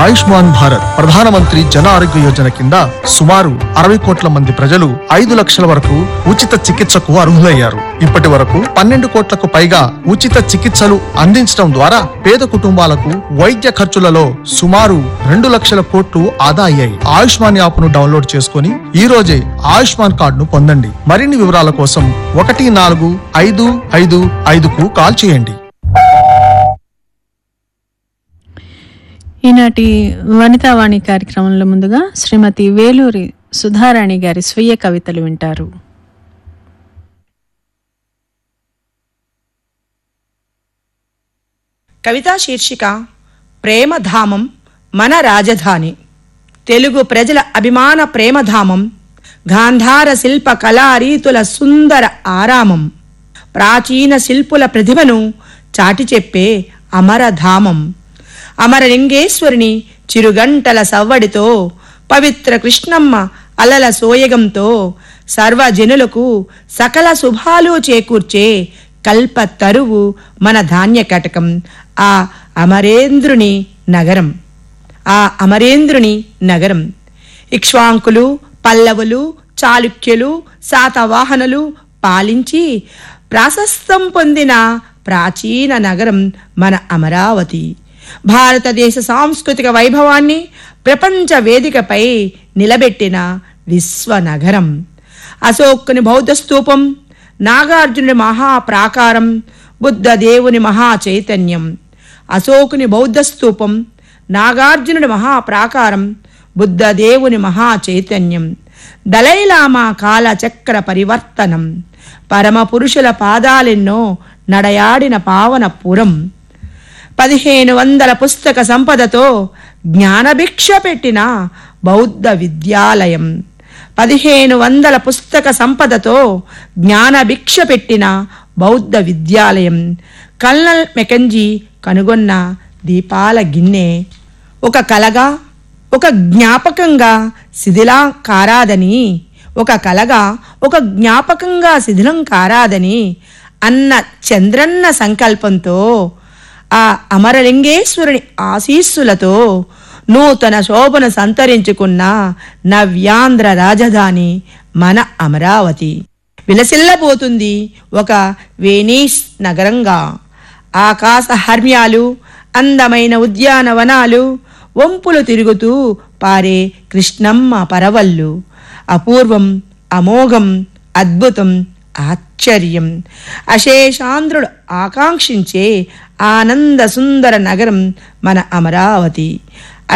ఆయుష్మాన్ భారత్ ప్రధానమంత్రి జన ఆరోగ్య యోజన కింద సుమారు అరవై కోట్ల మంది ప్రజలు ఐదు లక్షల వరకు ఉచిత చికిత్సకు అర్హులయ్యారు ఇప్పటి వరకు పన్నెండు కోట్లకు పైగా ఉచిత చికిత్సలు అందించడం ద్వారా పేద కుటుంబాలకు వైద్య ఖర్చులలో సుమారు రెండు లక్షల కోట్లు ఆదా అయ్యాయి ఆయుష్మాన్ యాప్ ను డౌన్లోడ్ చేసుకుని ఈ రోజే ఆయుష్మాన్ కార్డును పొందండి మరిన్ని వివరాల కోసం ఒకటి నాలుగు ఐదు ఐదు ఐదుకు కాల్ చేయండి ఈనాటి వనితావాణి కార్యక్రమంలో ముందుగా శ్రీమతి వేలూరి సుధారాణి గారి స్వీయ కవితలు వింటారు కవితా శీర్షిక ప్రేమధామం మన రాజధాని తెలుగు ప్రజల అభిమాన ప్రేమధామం గాంధార శిల్ప కళారీతుల సుందర ఆరామం ప్రాచీన శిల్పుల ప్రతిభను చాటి చెప్పే అమరధామం అమరలింగేశ్వరుని చిరుగంటల సవ్వడితో పవిత్ర కృష్ణమ్మ అలల సోయగంతో సర్వజనులకు సకల శుభాలు చేకూర్చే కల్ప తరువు మన ధాన్య కటకం ఆ అమరేంద్రుని నగరం ఆ అమరేంద్రుని నగరం ఇక్ష్వాంకులు పల్లవులు చాళుక్యులు శాతవాహనులు పాలించి ప్రాశస్తం పొందిన ప్రాచీన నగరం మన అమరావతి భారతదేశ సాంస్కృతిక వైభవాన్ని ప్రపంచ వేదికపై నిలబెట్టిన విశ్వనగరం అశోకుని బౌద్ధ స్తూపం నాగార్జునుడి మహాప్రాకారం బుద్ధదేవుని మహా చైతన్యం అశోకుని బౌద్ధ స్తూపం నాగార్జునుడి మహాప్రాకారం బుద్ధదేవుని మహా చైతన్యం దలైలామా కాలచక్ర పరివర్తనం పరమ పురుషుల పాదాలెన్నో నడయాడిన పావన పురం పదిహేను వందల పుస్తక సంపదతో జ్ఞానభిక్ష పెట్టిన బౌద్ధ విద్యాలయం పదిహేను వందల పుస్తక సంపదతో జ్ఞానభిక్ష పెట్టిన బౌద్ధ విద్యాలయం కల్నల్ మెకంజీ కనుగొన్న దీపాల గిన్నె ఒక కలగా ఒక జ్ఞాపకంగా శిథిలా కారాదని ఒక కలగా ఒక జ్ఞాపకంగా శిథిలం కారాదని అన్న చంద్రన్న సంకల్పంతో ఆ అమరలింగేశ్వరుని ఆశీస్సులతో నూతన శోభను సంతరించుకున్న నవ్యాంధ్ర రాజధాని మన అమరావతి విలసిల్లబోతుంది ఒక వేనీస్ నగరంగా ఆకాశ హర్మ్యాలు అందమైన ఉద్యానవనాలు వంపులు తిరుగుతూ పారే కృష్ణమ్మ పరవళ్ళు అపూర్వం అమోఘం అద్భుతం ఆశ్చర్యం అశేషాంధ్రుడు ఆకాంక్షించే ఆనంద సుందర నగరం మన అమరావతి